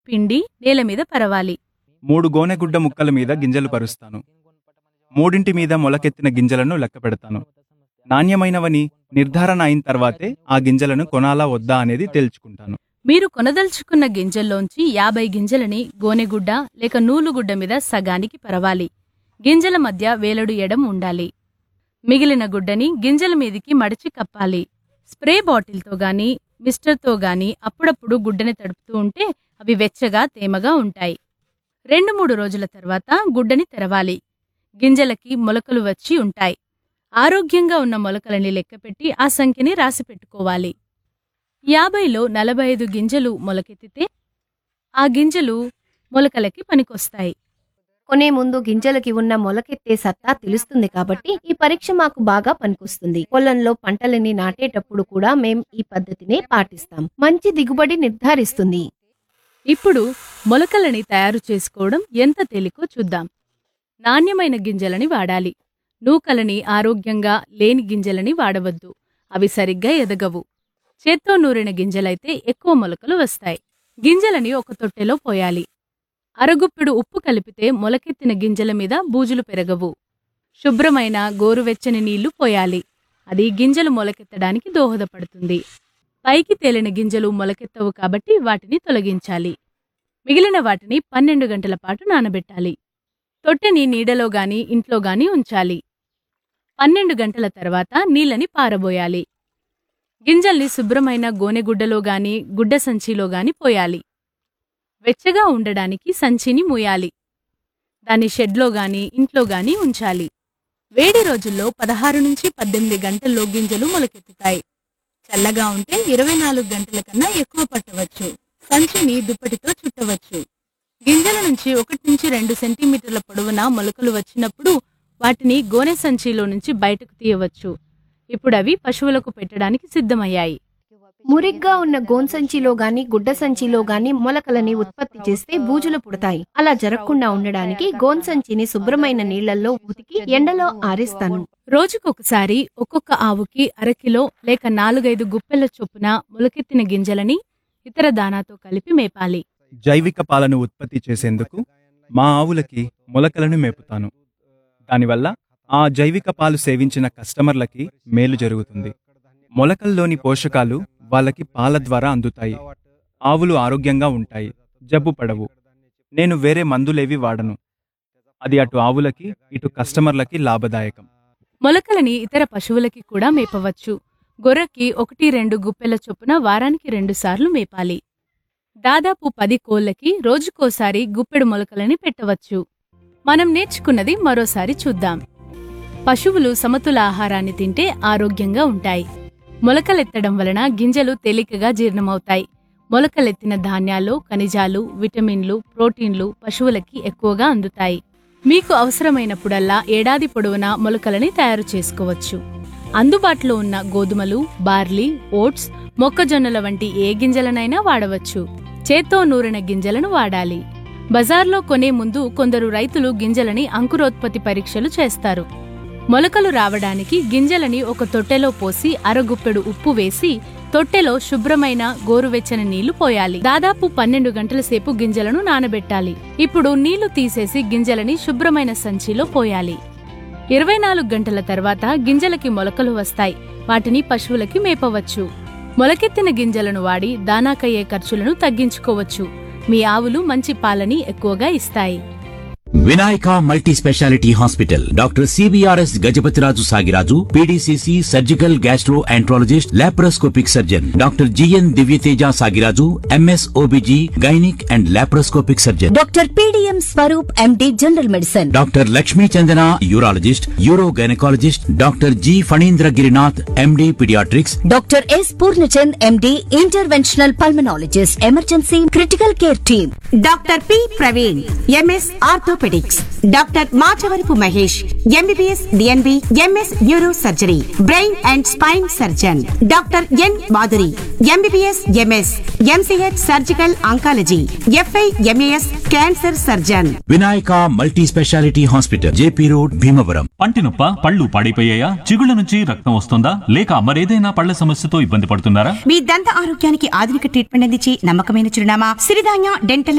పిండి నేల మీద పరవాలి మూడు గోనెగుడ్డ ముక్కల మీద గింజలు పరుస్తాను మూడింటి మీద మొలకెత్తిన గింజలను లెక్క పెడతాను నాణ్యమైనవని నిర్ధారణ అయిన తర్వాతే ఆ గింజలను కొనాలా వద్దా అనేది తేల్చుకుంటాను మీరు కొనదలుచుకున్న గింజల్లోంచి యాభై గింజలని గోనెగుడ్డ లేక నూలుగుడ్డ మీద సగానికి పరవాలి గింజల మధ్య వేలడు ఎడం ఉండాలి మిగిలిన గుడ్డని గింజల మీదికి మడిచి కప్పాలి స్ప్రే బాటిల్తో గాని మిస్టర్తో గాని అప్పుడప్పుడు గుడ్డని తడుపుతూ ఉంటే అవి వెచ్చగా తేమగా ఉంటాయి రెండు మూడు రోజుల తర్వాత గుడ్డని తెరవాలి గింజలకి మొలకలు వచ్చి ఉంటాయి ఆరోగ్యంగా ఉన్న మొలకలని లెక్కపెట్టి ఆ సంఖ్యని రాసి పెట్టుకోవాలి యాభైలో నలభై ఐదు గింజలు మొలకెత్తితే ఆ గింజలు మొలకలకి పనికొస్తాయి కొనే ముందు గింజలకి ఉన్న మొలకెత్తే సత్తా తెలుస్తుంది కాబట్టి ఈ పరీక్ష మాకు బాగా పనికొస్తుంది పొలంలో పంటలని నాటేటప్పుడు కూడా మేం ఈ పద్ధతినే పాటిస్తాం మంచి దిగుబడి నిర్ధారిస్తుంది ఇప్పుడు మొలకలని తయారు చేసుకోవడం ఎంత తేలికో చూద్దాం నాణ్యమైన గింజలని వాడాలి నూకలని ఆరోగ్యంగా లేని గింజలని వాడవద్దు అవి సరిగ్గా ఎదగవు చేత్తో నూరిన గింజలైతే ఎక్కువ మొలకలు వస్తాయి గింజలని ఒక తొట్టెలో పోయాలి అరగుప్పెడు ఉప్పు కలిపితే మొలకెత్తిన గింజల మీద బూజులు పెరగవు శుభ్రమైన గోరువెచ్చని నీళ్లు పోయాలి అది గింజలు మొలకెత్తడానికి దోహదపడుతుంది పైకి తేలిన గింజలు మొలకెత్తవు కాబట్టి వాటిని తొలగించాలి మిగిలిన వాటిని పన్నెండు గంటల పాటు నానబెట్టాలి తొట్టెని నీడలో గాని ఇంట్లో గాని ఉంచాలి పన్నెండు గంటల తర్వాత నీళ్ళని పారబోయాలి గింజల్ని శుభ్రమైన గోనెగుడ్డలో గాని గుడ్డ సంచిలో గాని పోయాలి వెచ్చగా ఉండడానికి సంచిని మూయాలి దాన్ని షెడ్లో గాని ఇంట్లో గాని ఉంచాలి వేడి రోజుల్లో పదహారు నుంచి పద్దెనిమిది గంటల్లో గింజలు మొలకెత్తుతాయి చల్లగా ఉంటే ఇరవై నాలుగు గంటల కన్నా ఎక్కువ పట్టవచ్చు సంచిని దుప్పటితో చుట్టవచ్చు గింజల నుంచి ఒకటి నుంచి రెండు సెంటీమీటర్ల పొడవున మొలకలు వచ్చినప్పుడు వాటిని గోనె సంచిలో నుంచి బయటకు తీయవచ్చు ఇప్పుడు అవి పశువులకు పెట్టడానికి సిద్ధమయ్యాయి మురిగ్గా ఉన్న గోన్ సంచిలో గాని గుడ్డ సంచిలో గాని మొలకలని ఉత్పత్తి చేస్తే బూజులు పుడతాయి అలా జరగకుండా ఉండడానికి గోన్ సంచిని శుభ్రమైన నీళ్లలో ఉతికి ఎండలో ఆరేస్తాను రోజుకొకసారి ఒక్కొక్క ఆవుకి అరకిలో లేక నాలుగైదు గుప్పెల చొప్పున మొలకెత్తిన గింజలని ఇతర దానాతో కలిపి మేపాలి జైవిక పాలను ఉత్పత్తి చేసేందుకు మా ఆవులకి మొలకలను మేపుతాను దానివల్ల ఆ జైవిక పాలు సేవించిన కస్టమర్లకి మేలు జరుగుతుంది మొలకల్లోని పోషకాలు వాళ్ళకి పాల ద్వారా అందుతాయి ఆవులు ఆరోగ్యంగా ఉంటాయి జబ్బు పడవు నేను వేరే మందులేవి వాడను అది అటు ఆవులకి ఇటు కస్టమర్లకి లాభదాయకం మొలకలని ఇతర పశువులకి కూడా మేపవచ్చు గొర్రెకి ఒకటి రెండు గుప్పెల చొప్పున వారానికి రెండుసార్లు మేపాలి దాదాపు పది కోళ్లకి రోజుకోసారి గుప్పెడు మొలకలని పెట్టవచ్చు మనం నేర్చుకున్నది మరోసారి చూద్దాం పశువులు సమతుల ఆహారాన్ని తింటే ఆరోగ్యంగా ఉంటాయి మొలకలెత్తడం వలన గింజలు తేలికగా జీర్ణమవుతాయి మొలకలెత్తిన ధాన్యాలు ఖనిజాలు విటమిన్లు ప్రోటీన్లు పశువులకి ఎక్కువగా అందుతాయి మీకు అవసరమైనప్పుడల్లా ఏడాది పొడవునా మొలకలని తయారు చేసుకోవచ్చు అందుబాటులో ఉన్న గోధుమలు బార్లీ ఓట్స్ మొక్కజొన్నల వంటి ఏ గింజలనైనా వాడవచ్చు చేత్తో నూరిన గింజలను వాడాలి బజార్లో కొనే ముందు కొందరు రైతులు గింజలని అంకురోత్పత్తి పరీక్షలు చేస్తారు మొలకలు రావడానికి గింజలని ఒక తొట్టెలో పోసి అరగుప్పెడు ఉప్పు వేసి తొట్టెలో శుభ్రమైన గోరువెచ్చని నీళ్లు పోయాలి దాదాపు పన్నెండు గంటల సేపు గింజలను నానబెట్టాలి ఇప్పుడు నీళ్లు తీసేసి గింజలని శుభ్రమైన సంచిలో పోయాలి ఇరవై నాలుగు గంటల తర్వాత గింజలకి మొలకలు వస్తాయి వాటిని పశువులకి మేపవచ్చు మొలకెత్తిన గింజలను వాడి దానాకయ్యే ఖర్చులను తగ్గించుకోవచ్చు మీ ఆవులు మంచి పాలని ఎక్కువగా ఇస్తాయి Vinayaka multi speciality hospital doctor CBRS Gajapathiraju Sagiraju PDCC surgical gastroenterologist laparoscopic surgeon doctor GN Divyateja Sagiraju MS OBG gynaec and laparoscopic surgeon doctor PDM Swaroop MD general medicine doctor Lakshmi Chandana urologist uro gynaecologist doctor G Phanindra Girinath MD paediatrics doctor S Purnachand MD interventional pulmonologist emergency critical care team doctor P Praveen MS orthopaedics doctor Machavarapu Mahesh MBBS DNB MS neuro surgery brain and spine surgeon doctor N Madhuri MBBS MS MCh surgical oncology FI MAS cancer surgeon Vinayaka multi speciality hospital JP road Bhimavaram పంటి నొప్ప పళ్ళు పాడైపోయాయా చిగుళ్ళ నుంచి రక్తం వస్తుందా లేక మరేదైనా పళ్ళ సమస్యతో ఇబ్బంది పడుతున్నారా మీ దంత ఆరోగ్యానికి ఆధునిక ట్రీట్మెంట్ అందించి నమ్మకమైన చిరునామా సిరిధాన్య డెంటల్